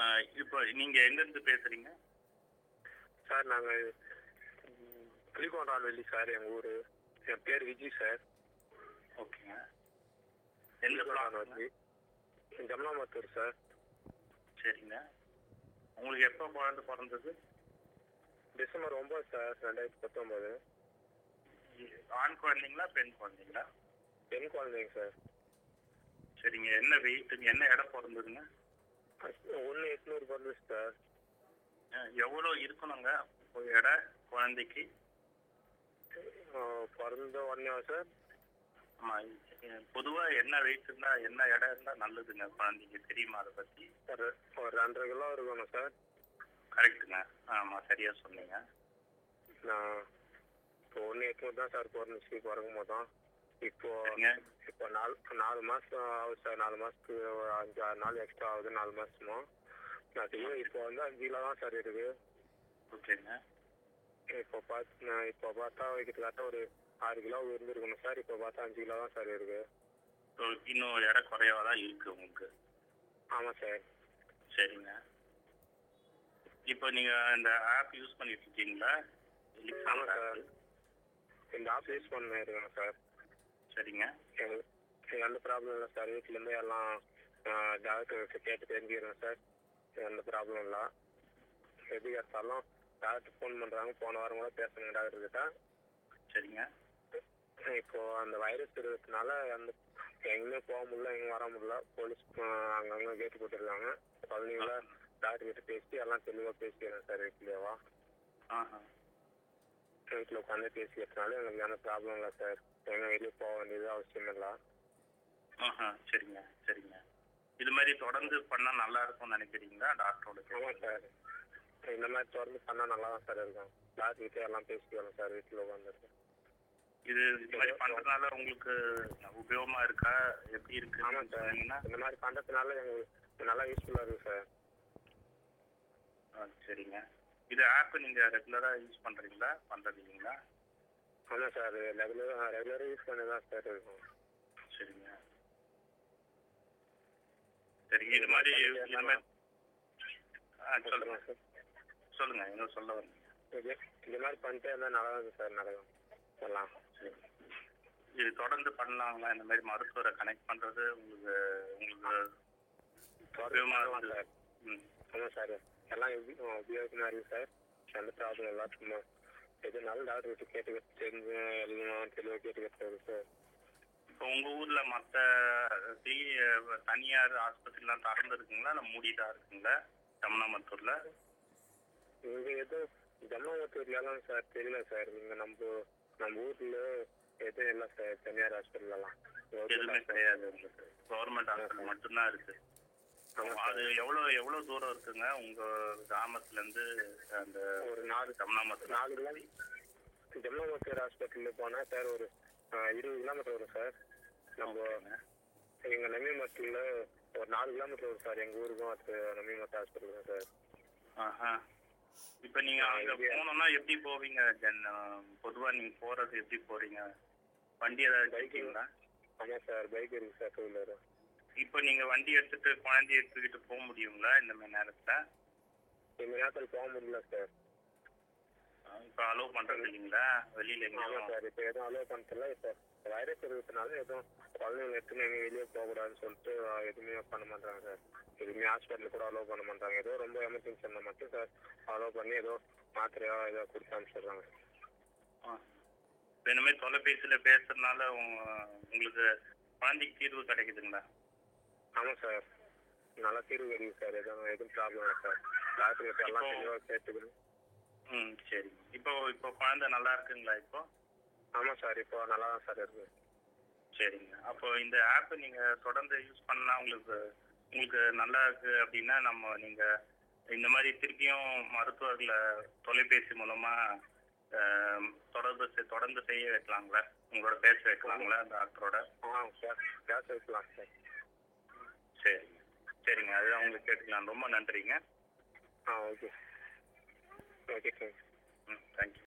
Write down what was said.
இப்போ நீங்க எங்க இருந்து பேசுறீங்க சார் நாங்கள் புலிகோண்டால்வெள்ளி சார் எங்கள் ஊர் என் பேர் விஜய் சார் ஓகேங்க எந்த பிளாட் புலிகோண்டால்வெள்ளி ஜம்னாமத்தூர் சார் சரிங்க உங்களுக்கு எப்போ குழந்தை பிறந்தது டிசம்பர் ஒம்பது சார் ரெண்டாயிரத்தி பத்தொம்பது ஆண் குழந்தைங்களா பெண் குழந்தைங்களா பெண் குழந்தைங்க சார் சரிங்க என்ன வெயிட்டுங்க என்ன இடம் பிறந்ததுங்க ஒன்று எட்நூறு பிறந்துச்சு சார் அஹ், எவ்வளோ இருக்கணுங்க ஒரு எடை குழந்தைக்கு ஆஹ் பிறந்த உடனே சார் ஆமாம் பொதுவாக என்ன வெயிட் இருந்தால் என்ன இடம் இருந்தால் நல்லதுங்க குழந்தைக்கு தெரியுமா அதை பற்றி ஒரு ஒரு ரெண்டரை கிலோ இருக்கணும் சார் கரெக்டுங்க ஆமாம் சரியாக சொன்னீங்க நான் இப்போ ஒன்று எட்நூறு தான் சார் பிறந்துச்சு பிறக்கும் போது தான் இப்போ சரிங்க இப்போ நாலு நாலு மாதம் ஆகுது சார் நாலு மாதத்துக்கு ஒரு அஞ்சு ஆறு நாள் எக்ஸ்ட்ரா ஆகுது நாலு மாதமும் அதுக்கு இப்போ வந்து அஞ்சு கிலோ தான் சார் இருக்கு ஓகேங்க இப்போ பார்த்து நான் இப்போ பார்த்தா கிட்டத்தட்ட ஒரு ஆறு கிலோ இருந்திருக்கணும் சார் இப்போ பார்த்தா அஞ்சு கிலோ தான் சார் இருக்கு ஸோ இன்னும் எடை குறைவாக தான் இருக்குது உங்களுக்கு ஆமாம் சார் சரிங்க இப்போ நீங்கள் இந்த ஆப் யூஸ் பண்ணிட்டு இருக்கீங்களா ஆமாம் சார் இந்த ஆப் யூஸ் பண்ணிருக்கேன் சார் சரிங்க எங்களுக்கு எந்த ப்ராப்ளம் இல்லை சார் வீட்டிலேருந்து எல்லாம் டாக்டர் கேட்டு தெரிஞ்சுக்கிறேன் சார் எந்த ப்ராப்ளம் இல்லை எது கேட்டாலும் டாக்டர் ஃபோன் பண்ணுறாங்க போன வாரம் கூட பேசுனேங்க டாக்டர் கிட்ட சரிங்க இப்போ அந்த வைரஸ் இருக்கிறதுனால அந்த எங்கேயுமே போக முடியல எங்கேயும் வர முடியல போலீஸ் அங்கங்கே கேட்டு போட்டுருக்காங்க குழந்தைங்கள டாக்டர் கிட்ட பேசி எல்லாம் தெளிவாக பேசிக்கிறேன் சார் வீட்லேயேவா ஆஹா வீட்டில் உட்காந்து பேசிக்கிறதுனால எங்களுக்கு எந்த ப்ராப்ளம் இல்லை சார் எங்கே வெளியே போக வேண்டியது அவசியம் இல்லை ஆஹா சரிங்க சரிங்க இது மாதிரி தொடர்ந்து பண்ணால் நல்லா இருக்கும்னு நினைக்கிறீங்களா டாக்டரோட ஆமாம் சார் இந்த மாதிரி தொடர்ந்து பண்ணால் நல்லா தான் சார் இருக்கும் டாக்டர் கிட்டே எல்லாம் பேசிக்கிறோம் சார் வீட்டில் உட்காந்துருக்கேன் இது இது மாதிரி பண்ணுறதுனால உங்களுக்கு உபயோகமா இருக்கா எப்படி இருக்கு ஆமாம் சார் சொன்னீங்கன்னா இந்த மாதிரி பண்ணுறதுனால எங்களுக்கு நல்லா யூஸ்ஃபுல்லாக இருக்குது சார் ஆ, சரிங்க இது ஆப் நீங்க ரெகுலரா யூஸ் பண்றீங்களா பண்றது இல்லைங்களா ஆமாம் சார் ரெகுலராக ரெகுலராக யூஸ் பண்ணி தான் சார் இருக்கும் சரிங்க சரிங்க இது மாதிரி இது மாதிரி ஆ சொல்லுங்க சார் சொல்லுங்க என்ன சொல்ல வந்தீங்க இது இந்த மாதிரி பண்ணிட்டே இருந்தால் நல்லா இருக்கும் சார் நடக்கும் எல்லாம் சரி இது தொடர்ந்து பண்ணலாங்களா இந்த மாதிரி மருத்துவரை கனெக்ட் பண்றது உங்களுக்கு உங்களுக்கு உபயோகமா ஆமாம் இருக்குது சார் ம் ஆமாம் சார் எல்லாம் எப்படி உபயோகமாக இருக்குது சார் எந்த ப்ராப்ளம் இல்லை சும்மா எதுனாலும் டாக்டர் கிட்ட கேட்டு தெரிஞ்சு எல்லாம் தெளிவாக கேட்டுக்கிட்டு சார் இப்போ உங்க ஊர்ல மத்த தி தனியார் ஆஸ்பத்திரிலாம் திறந்து இருக்குங்களா இல்லை மூடிதான் இருக்குங்களா தம்னாமத்தூர்ல இங்கே எதுவும் ஜம்மாவத்தூர்லாம் சார் தெரியல சார் இங்கே நம்ம நம்ம ஊரில் எதுவும் இல்லை சார் தனியார் ஹாஸ்பிட்டல்லாம் எதுவுமே கிடையாது உங்களுக்கு கவர்மெண்ட் ஹாஸ்பிட்டல் மட்டும்தான் இருக்கு அது எவ்வளோ எவ்வளோ தூரம் இருக்குங்க உங்க கிராமத்துல இருந்து அந்த ஒரு நாலு தம்னாமத்தூர் நாலு கிலோ ஜம்மாவத்தூர் ஹாஸ்பிட்டலில் போனால் சார் ஒரு ஆஹ், இருபது கிலோமீட்டர் வரும் சார் நம்ம எங்கள் நம்பிமத்தில் ஒரு நாலு கிலோமீட்டர் வரும் சார் எங்கள் ஊருக்கும் அது நம்பிமத்த ஹாஸ்பிட்டல் தான் சார் ஆஹா இப்போ நீங்க ஆ, அங்க இது- போகணும்னா எப்படி போவீங்க ஜன் பொதுவா நீங்க போறது எப்படி போறீங்க வண்டி ஏதாவது Bike. இருக்கீங்களா ஆமாம் சார் பைக் இருக்குது சார் டூ வீலர் இப்போ நீங்க வண்டி எடுத்துட்டு குழந்தைய எடுத்துக்கிட்டு போக முடியுங்களா இந்த மாதிரி நேரத்துல இந்த நேரத்தில் போக முடியல சார் இப்போ அலோவ் பண்றது இல்லைங்களா வெளியில ஆமாம் எங்கேயும் சார் இப்போ எதுவும் அலோவ் பண்ணல இப்போ வைரஸ் இருக்கிறதுனால எதுவும் குழந்தைங்க எடுத்துன்னு எங்கே வெளியே போகக்கூடாதுன்னு சொல்லிட்டு ஆஹ், எதுவுமே பண்ண மாட்டாங்க சார் எதுவுமே ஹாஸ்பிட்டல் கூட அலோவ் பண்ண மாட்டாங்க ஏதோ ரொம்ப எமர்ஜென்சி இருந்தால் மட்டும் சார் அலோவ் பண்ணி ஏதோ மாத்திரையோ ஏதோ கொடுத்து அனுப்பிச்சிடுறாங்க ஆ. இப்ப இந்த மாதிரி தொலைபேசியில பேசுறதுனால உங்க- உங்களுக்கு குழந்தைக்கு தீர்வு கிடைக்குதுங்களா ஆமாம் சார் நல்லா தீர்வு கிடைக்குது சார் எதுவும் எதுவும் ப்ராப்ளம் இல்லை சார் டாக்டர் கிட்ட எல்லாம் இப்போ- தெளிவாக கேட்டுக்கணும் ம் சரி இப்போ இப்போ குழந்தை நல்லா இருக்குங்களா இப்போ ஆமாம் சார் இப்போ நல்லா தான் சார் இருக்குது சரிங்க அப்போ இந்த ஆப் நீங்க தொடர்ந்து யூஸ் பண்ணா உங்களுக்கு உங்களுக்கு நல்லா இருக்கு அப்படின்னா நம்ம நீங்க இந்த மாதிரி திருப்பியும் மருத்துவர்களை தொலைபேசி மூலமா ஆம், தொடர்பு செ- தொடர்ந்து செய்ய வைக்கலாங்களா உங்களோட பேச வைக்கலாங்களா டாக்டரோட ஆ சார் கேஸ் வைக்கலாம் சார் சரிங்க சரிங்க அதுதான் உங்களுக்கு கேட்டுக்கலாம் ரொம்ப நன்றிங்க ஆ ஓகே ஓகே சார் ம் தேங்க்யூ